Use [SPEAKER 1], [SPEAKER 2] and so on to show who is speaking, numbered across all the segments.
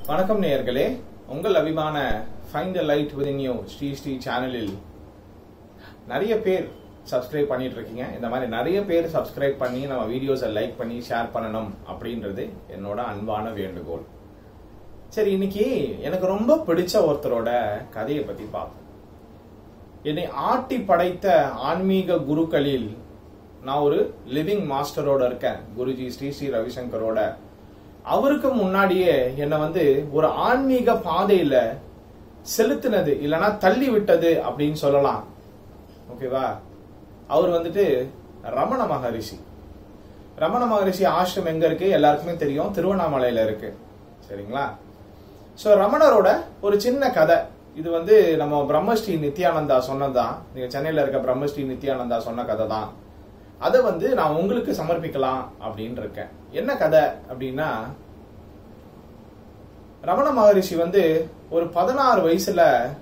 [SPEAKER 1] வணக்கம் நேயர்களே உங்கள் அபிமான find the light with you Shri Shri சேனலில் நிறைய பேர் சப்ஸ்கிரைப் பண்ணிட்டு இருக்கீங்க இந்த மாதிரி நிறைய பேர் சப்ஸ்கிரைப் பண்ணி நம்ம வீடியோஸை லைக் பண்ணி ஷேர் பண்ணணும் அப்படின்றது என்னோட அன்பான வேண்டுகோள் சரி இன்னைக்கு எனக்கு ரொம்ப பிடிச்ச ஒருத்தரோட கதையை பத்தி பார்ப்போம் என்னை ஆட்டி படைத்த ஆன்மீக குருக்களில் நான் ஒரு லிவிங் மாஸ்டரோட இருக்கேன் குருஜி ஸ்ரீ ஸ்ரீ ரவிசங்கரோட அவருக்கு முன்னாடியே என்னை வந்து ஒரு ஆன்மீக பாதையில செலுத்தினது இல்லைன்னா தள்ளி விட்டது அப்படின்னு சொல்லலாம் ஓகேவா அவர் வந்துட்டு ரமண மகரிஷி ரமண மகரிஷி ஆசிரம் எங்க இருக்கு எல்லாருக்குமே தெரியும் திருவண்ணாமலையில இருக்கு சரிங்களா சோ ரமணரோட ஒரு சின்ன கதை இது வந்து நம்ம பிரம்மஸ்ரீ நித்யானந்தா சொன்னதுதான் நீங்க சென்னையில இருக்க பிரம்மஸ்ரீ நித்யானந்தா சொன்ன கதை தான் அதை வந்து நான் உங்களுக்கு சமர்ப்பிக்கலாம் அப்படின்னு இருக்கேன் என்ன கதை அப்படின்னா ரமண மகரிஷி வந்து ஒரு பதினாறு வயசுல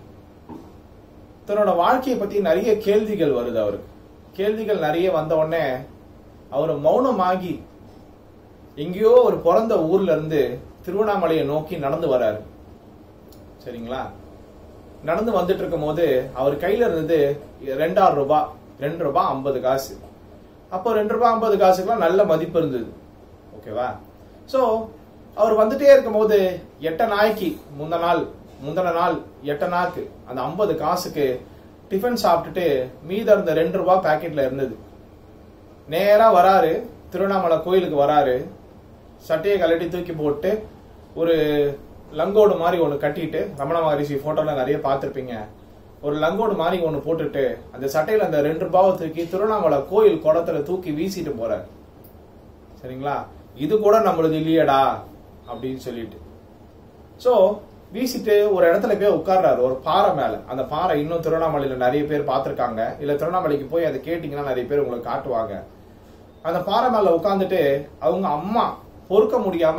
[SPEAKER 1] தன்னோட வாழ்க்கையை பத்தி நிறைய கேள்விகள் வருது அவருக்கு கேள்விகள் நிறைய வந்த உடனே அவர் மௌனமாகி எங்கேயோ ஒரு பிறந்த ஊர்ல இருந்து திருவண்ணாமலையை நோக்கி நடந்து வராரு சரிங்களா நடந்து வந்துட்டு இருக்கும் போது அவர் கையில இருந்தது ரெண்டாயிரம் ரூபாய் ரெண்டு ரூபாய் ஐம்பது காசு அப்போ ரெண்டு ரூபாய் ஐம்பது காசுக்கெல்லாம் நல்ல மதிப்பு இருந்தது ஓகேவா சோ அவர் வந்துட்டே இருக்கும் போது எட்ட நாய்க்கு முந்த நாள் முந்தின நாள் எட்ட நாக்கு அந்த ஐம்பது காசுக்கு டிஃபன் சாப்பிட்டுட்டு மீத இருந்த ரெண்டு ரூபாய் பாக்கெட்ல இருந்தது நேரா வராரு திருவண்ணாமலை கோயிலுக்கு வராரு சட்டையை கழட்டி தூக்கி போட்டு ஒரு லங்கோடு மாதிரி ஒன்று கட்டிட்டு ரமண மகரிஷி போட்டோல நிறைய பார்த்துருப்பீங்க ஒரு லங்கோடு மாதிரி ஒன்று போட்டுட்டு அந்த சட்டையில அந்த ரெண்டு ரூபாவை தூக்கி திருவண்ணாமலை கோயில் குளத்துல தூக்கி வீசிட்டு போறாரு சரிங்களா இது கூட நம்மளது இல்லையடா அப்படின்னு சொல்லிட்டு சோ வீசிட்டு ஒரு இடத்துல போய் உட்கார்றாரு ஒரு பாறை மேல அந்த பாறை இன்னும் திருவண்ணாமலையில நிறைய பேர் பார்த்திருக்காங்க இல்ல திருவண்ணாமலைக்கு போய் அதை கேட்டீங்கன்னா நிறைய பேர் உங்களுக்கு காட்டுவாங்க அந்த பாறை மேல உட்காந்துட்டு அவங்க அம்மா பொறுக்க முடியாம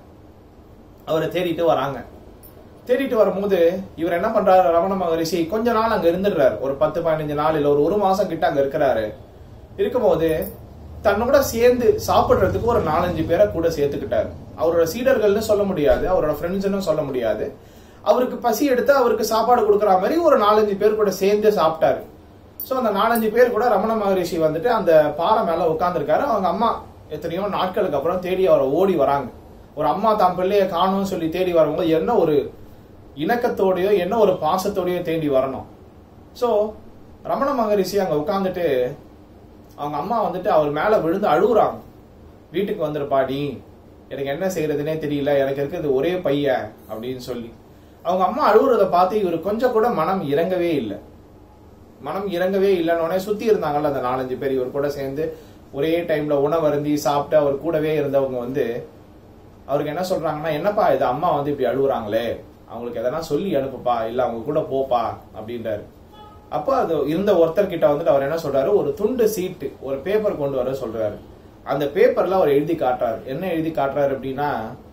[SPEAKER 1] அவரை தேடிட்டு வராங்க தேடிட்டு வரும்போது இவர் என்ன பண்றாரு ரமண மகரிஷி கொஞ்ச நாள் அங்க இருந்துடுறாரு ஒரு பத்து பதினஞ்சு நாள் இல்ல ஒரு ஒரு மாசம் கிட்ட அங்க இருக்கிறாரு இருக்கும்போது தன்னோட சேர்ந்து சாப்பிடுறதுக்கு ஒரு நாலஞ்சு பேரை கூட சேர்த்துக்கிட்டாரு அவரோட சீடர்கள்னு சொல்ல முடியாது அவரோட ஃப்ரெண்ட்ஸ்னு சொல்ல முடியாது அவருக்கு பசி எடுத்து அவருக்கு சாப்பாடு கொடுக்குற மாதிரி ஒரு நாலஞ்சு பேர் கூட சேர்ந்து சாப்பிட்டாரு சோ அந்த நாலஞ்சு பேர் கூட ரமண மகரிஷி வந்துட்டு அந்த பாறை மேல உட்கார்ந்துருக்காரு அவங்க அம்மா எத்தனையோ நாட்களுக்கு அப்புறம் தேடி அவரை ஓடி வராங்க ஒரு அம்மா தான் பிள்ளைய காணும்னு சொல்லி தேடி வரும்போது என்ன ஒரு இணக்கத்தோடயோ என்ன ஒரு பாசத்தோடயோ தேடி வரணும் சோ ரமண மகரிஷி அங்க உட்காந்துட்டு அவங்க அம்மா வந்துட்டு அவர் மேல விழுந்து அழுகுறாங்க வீட்டுக்கு வந்துருப்பாடி எனக்கு என்ன செய்யறதுனே தெரியல எனக்கு இருக்கிறது ஒரே பையன் அப்படின்னு சொல்லி அவங்க அம்மா அழுகுறத பார்த்து இவர் கொஞ்சம் கூட மனம் இறங்கவே இல்லை மனம் இறங்கவே இல்லைன்னு சுத்தி இருந்தாங்கல்ல அந்த நாலஞ்சு பேர் இவர் கூட சேர்ந்து ஒரே டைம்ல உணவு அருந்தி சாப்பிட்டு அவர் கூடவே இருந்தவங்க வந்து அவருக்கு என்ன சொல்றாங்கன்னா என்னப்பா இது அம்மா வந்து இப்படி அழுகுறாங்களே அவங்களுக்கு எதனா சொல்லி அனுப்புப்பா இல்ல அவங்க கூட போப்பா அப்படின்றாரு அப்ப அது இருந்த ஒருத்தர் கிட்ட வந்துட்டு அவர் என்ன சொல்றாரு ஒரு துண்டு சீட்டு ஒரு பேப்பர் கொண்டு வர சொல்றாரு அந்த பேப்பர்ல அவர் எழுதி காட்டுறாரு என்ன எழுதி காட்டுறாரு அப்படின்னா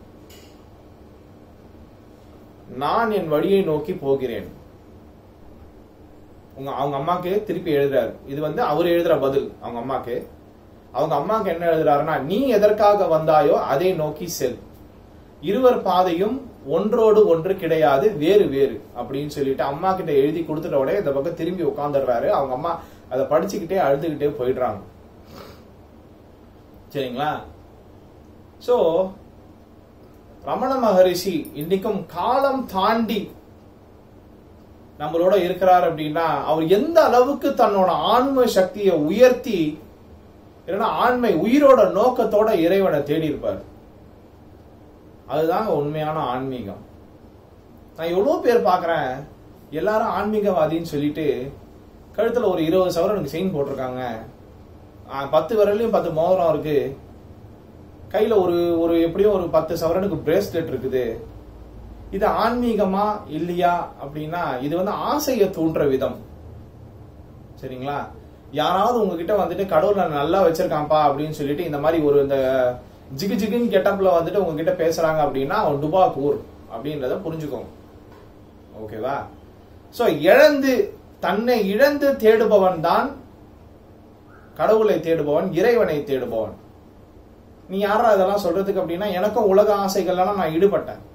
[SPEAKER 1] நான் என் வழியை நோக்கி போகிறேன் உங்க அவங்க அம்மாக்கு திருப்பி எழுதுறாரு இது வந்து அவர் எழுதுற பதில் அவங்க அம்மாக்கு அவங்க அம்மாக்கு என்ன எழுதுறாருன்னா நீ எதற்காக வந்தாயோ அதை நோக்கி செல் இருவர் பாதையும் ஒன்றோடு ஒன்று கிடையாது வேறு வேறு அப்படின்னு சொல்லிட்டு அம்மா கிட்ட எழுதி கொடுத்துட்ட உடனே இந்த பக்கம் திரும்பி உட்காந்துடுறாரு அவங்க அம்மா அதை படிச்சுக்கிட்டே அழுதுகிட்டே போயிடுறாங்க சரிங்களா சோ ரமண மகரிஷி இன்னைக்கும் காலம் தாண்டி நம்மளோட இருக்கிறார் அப்படின்னா அவர் எந்த அளவுக்கு தன்னோட ஆன்ம சக்தியை உயர்த்தி இல்லைன்னா ஆண்மை உயிரோட நோக்கத்தோட இறைவனை தேடி இருப்பார் அதுதாங்க உண்மையான ஆன்மீகம் நான் எவ்வளவு பேர் பாக்குறேன் எல்லாரும் ஆன்மீகவாதின்னு சொல்லிட்டு கழுத்துல ஒரு இருபது சவரனுக்கு செயின் போட்டிருக்காங்க பத்து விரல்லையும் பத்து மோதிரம் இருக்கு கையில ஒரு ஒரு எப்படியும் ஒரு பத்து சவரனுக்கு பிரேஸ்லெட் இருக்குது இது ஆன்மீகமா இல்லையா அப்படின்னா இது வந்து ஆசையை தூண்டுற விதம் சரிங்களா யாராவது உங்ககிட்ட வந்துட்டு கடவுள் நல்லா வச்சிருக்கான்ப்பா அப்படின்னு சொல்லிட்டு இந்த மாதிரி ஒரு இந்த ஜிகு ஜிகுன்னு கெட்டப்ல வந்துட்டு உங்ககிட்ட பேசுறாங்க அப்படின்னா அவன் டுபா கூர் அப்படின்றத புரிஞ்சுக்கோங்க ஓகேவா சோ இழந்து தன்னை இழந்து தேடுபவன் தான் கடவுளை தேடுபவன் இறைவனை தேடுபவன் நீ யாரா இதெல்லாம் சொல்றதுக்கு அப்படின்னா எனக்கும் உலக ஆசைகள்லாம் நான் ஈடுபட்டேன்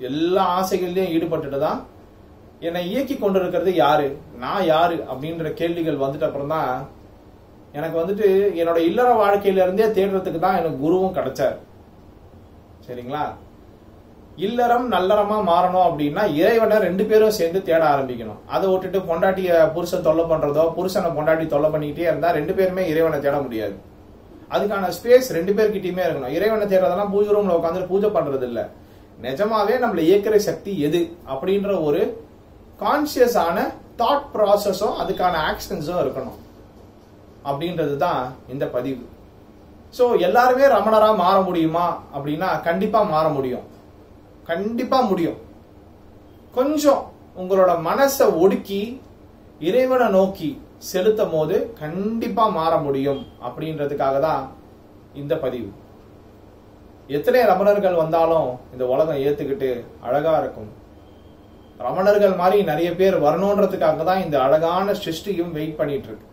[SPEAKER 1] எல்லா ஆசைகள்லயும் ஈடுபட்டுட்டு தான் என்னை இயக்கி கொண்டிருக்கிறது யாரு நான் யாரு அப்படின்ற கேள்விகள் வந்துட்ட அப்புறம் தான் எனக்கு வந்துட்டு என்னோட இல்லற வாழ்க்கையில இருந்தே தேடுறதுக்கு தான் எனக்கு குருவும் கிடைச்சார் சரிங்களா இல்லறம் நல்லறமா மாறணும் அப்படின்னா இறைவனை ரெண்டு பேரும் சேர்ந்து தேட ஆரம்பிக்கணும் அதை விட்டுட்டு பொண்டாட்டிய புருஷன் தொல்லை பண்றதோ புருஷனை பொண்டாட்டி தொல்லை பண்ணிக்கிட்டே இருந்தா ரெண்டு பேருமே இறைவனை தேட முடியாது அதுக்கான ஸ்பேஸ் ரெண்டு பேர்கிட்டயுமே இருக்கணும் இறைவனை தேடுறதெல்லாம் பூஜை ரூம்ல உட்காந்து பூஜை பண்றது இல்ல நிஜமாவே நம்மள இயக்கிற சக்தி எது அப்படின்ற ஒரு கான்சியஸான தாட் ப்ராசஸும் அதுக்கான ஆக்ஷன்ஸும் இருக்கணும் அப்படின்றது தான் இந்த பதிவு ஸோ எல்லாருமே ரமணரா மாற முடியுமா அப்படின்னா கண்டிப்பா மாற முடியும் கண்டிப்பா முடியும் கொஞ்சம் உங்களோட மனசை ஒடுக்கி இறைவனை நோக்கி செலுத்தும் போது கண்டிப்பா மாற முடியும் அப்படின்றதுக்காக தான் இந்த பதிவு எத்தனை ரமணர்கள் வந்தாலும் இந்த உலகம் ஏத்துக்கிட்டு அழகா இருக்கும் ரமணர்கள் மாதிரி நிறைய பேர் வரணுன்றதுக்காக தான் இந்த அழகான சிருஷ்டியும் வெயிட் பண்ணிட்டு இருக்கு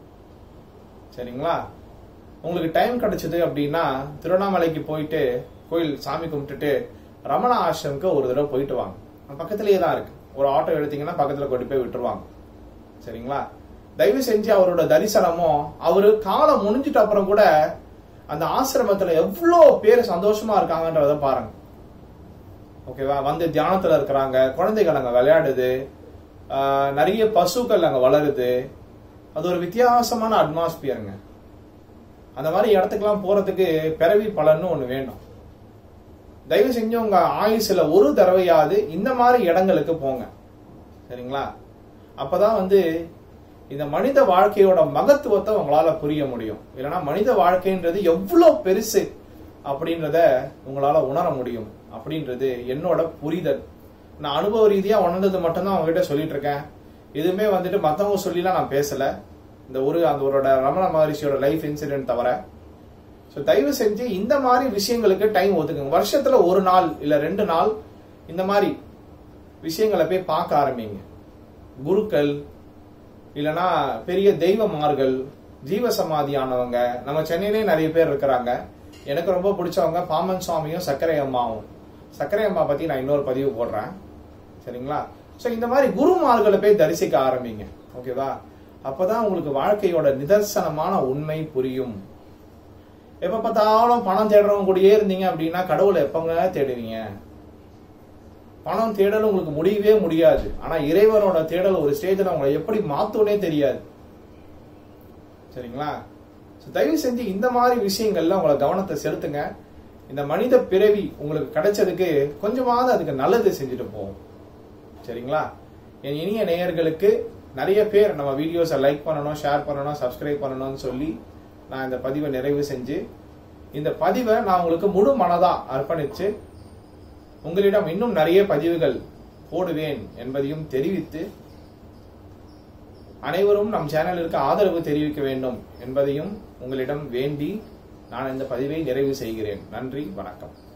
[SPEAKER 1] சரிங்களா உங்களுக்கு டைம் கிடைச்சது அப்படின்னா திருவண்ணாமலைக்கு போயிட்டு கோயில் சாமி கும்பிட்டுட்டு ரமண ஆசிரமுக்கு ஒரு தடவை போயிட்டு வாங்க பக்கத்திலேயே தான் இருக்கு ஒரு ஆட்டோ எடுத்தீங்கன்னா பக்கத்துல கொண்டு போய் விட்டுருவாங்க சரிங்களா தயவு செஞ்சு அவரோட தரிசனமும் அவரு காலம் முடிஞ்சிட்ட அப்புறம் கூட அந்த ஆசிரமத்துல எவ்வளோ பேர் சந்தோஷமா இருக்காங்கன்றத பாருங்க ஓகேவா வந்து தியானத்துல இருக்கிறாங்க குழந்தைகள் அங்க விளையாடுது ஆஹ் நிறைய பசுக்கள் அங்க வளருது அது ஒரு வித்தியாசமான அட்மாஸ்பியருங்க அந்த மாதிரி இடத்துக்குலாம் போறதுக்கு பிறவி பலன்னு ஒண்ணு வேணும் தயவு செஞ்சு உங்க ஆயுசுல ஒரு தடவையாவது இந்த மாதிரி இடங்களுக்கு போங்க சரிங்களா அப்பதான் வந்து இந்த மனித வாழ்க்கையோட மகத்துவத்தை உங்களால புரிய முடியும் இல்லைன்னா மனித வாழ்க்கைன்றது எவ்வளவு பெருசு அப்படின்றத உங்களால உணர முடியும் அப்படின்றது என்னோட புரிதல் நான் அனுபவ ரீதியா உணர்ந்தது மட்டும்தான் உங்ககிட்ட சொல்லிட்டு இருக்கேன் எதுவுமே வந்துட்டு மத்தவங்க சொல்லிலாம் நான் பேசல இந்த ஒரு அந்த ஒரு ரமண மகரிஷியோட லைஃப் இன்சிடென்ட் தவிர ஸோ தயவு செஞ்சு இந்த மாதிரி விஷயங்களுக்கு டைம் ஒதுக்குங்க வருஷத்துல ஒரு நாள் இல்ல ரெண்டு நாள் இந்த மாதிரி விஷயங்களை போய் பார்க்க ஆரம்பிங்க குருக்கள் இல்லனா பெரிய தெய்வமார்கள் ஜீவ சமாதியானவங்க நம்ம சென்னையிலே நிறைய பேர் இருக்கிறாங்க எனக்கு ரொம்ப பிடிச்சவங்க பாமன் சுவாமியும் சர்க்கரை அம்மாவும் சர்க்கரை அம்மா பத்தி நான் இன்னொரு பதிவு போடுறேன் சரிங்களா ஸோ இந்த மாதிரி குருமார்களை போய் தரிசிக்க ஆரம்பிங்க ஓகேவா அப்பதான் உங்களுக்கு வாழ்க்கையோட நிதர்சனமான உண்மை புரியும் எப்ப பார்த்தாலும் பணம் தேடுறவங்க கூடயே இருந்தீங்க அப்படின்னா கடவுளை எப்பங்க தேடுவீங்க பணம் தேடல் உங்களுக்கு முடியவே முடியாது ஆனா இறைவனோட தேடல் ஒரு ஸ்டேஜ்ல உங்களை எப்படி மாத்துனே தெரியாது சரிங்களா So, தயவு செஞ்சு இந்த மாதிரி விஷயங்கள்ல உங்களை கவனத்தை செலுத்துங்க இந்த மனித பிறவி உங்களுக்கு கிடைச்சதுக்கு கொஞ்சமாவது அதுக்கு நல்லது செஞ்சுட்டு போகும் சரிங்களா என் இனிய நேயர்களுக்கு நிறைய பேர் நம்ம வீடியோஸை லைக் பண்ணணும் ஷேர் பண்ணணும் சப்ஸ்கிரைப் பண்ணணும்னு சொல்லி நான் இந்த பதிவை நிறைவு செஞ்சு இந்த பதிவை நான் உங்களுக்கு முழு மனதா அர்ப்பணிச்சு உங்களிடம் இன்னும் நிறைய பதிவுகள் போடுவேன் என்பதையும் தெரிவித்து அனைவரும் நம் சேனலிற்கு ஆதரவு தெரிவிக்க வேண்டும் என்பதையும் உங்களிடம் வேண்டி நான் இந்த பதிவை நிறைவு செய்கிறேன் நன்றி வணக்கம்